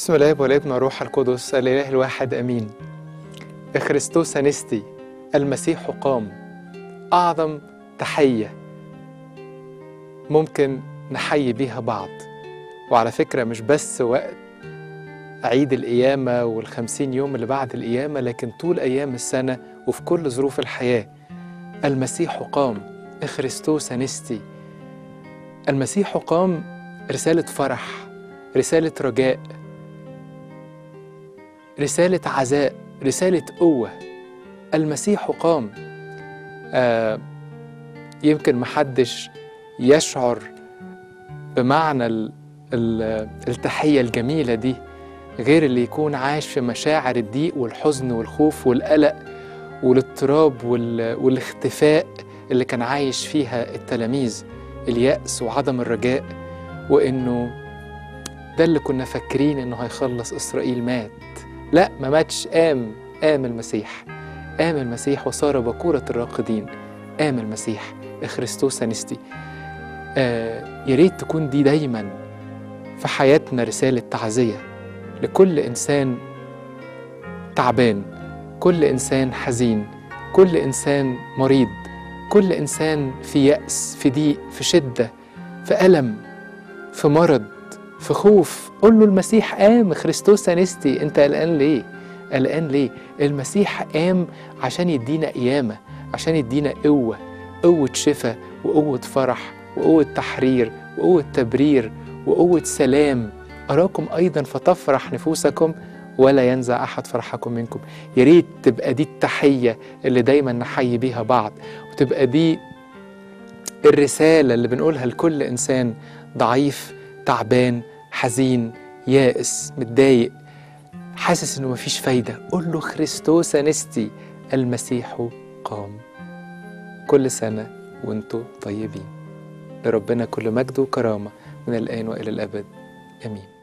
بسم الله والابن والروح القدس الاله الواحد امين خريستوس انستي المسيح قام اعظم تحيه ممكن نحيي بيها بعض وعلى فكره مش بس وقت عيد القيامه والخمسين يوم اللي بعد القيامه لكن طول ايام السنه وفي كل ظروف الحياه المسيح قام خريستوس انستي المسيح قام رساله فرح رساله رجاء رسالة عزاء رسالة قوة المسيح قام آه يمكن محدش يشعر بمعنى ال ال التحية الجميلة دي غير اللي يكون عاش في مشاعر الضيق والحزن والخوف والقلق والاضطراب وال والاختفاء اللي كان عايش فيها التلاميذ اليأس وعدم الرجاء وإنه ده اللي كنا فاكرين إنه هيخلص إسرائيل مات لا ما ماتش قام قام المسيح قام المسيح وصار بكورة الراقدين قام المسيح خريستوس انستي آه يا ريت تكون دي دايما في حياتنا رسالة تعزية لكل إنسان تعبان كل إنسان حزين كل إنسان مريض كل إنسان في يأس في ضيق في شدة في ألم في مرض في خوف قول له المسيح قام خريستوس انستي انت قلقان ليه قلقان ليه المسيح قام عشان يدينا قيامه عشان يدينا قوه قوه شفاء وقوه فرح وقوه تحرير وقوه تبرير وقوه سلام اراكم ايضا فتفرح نفوسكم ولا ينزع احد فرحكم منكم يا ريت تبقى دي التحيه اللي دايما نحيي بيها بعض وتبقى دي الرساله اللي بنقولها لكل انسان ضعيف تعبان حزين يائس متضايق حاسس انه مفيش فايده قول له خريستوس انستي المسيح قام كل سنه وانتم طيبين لربنا كل مجد وكرامه من الان والى الابد امين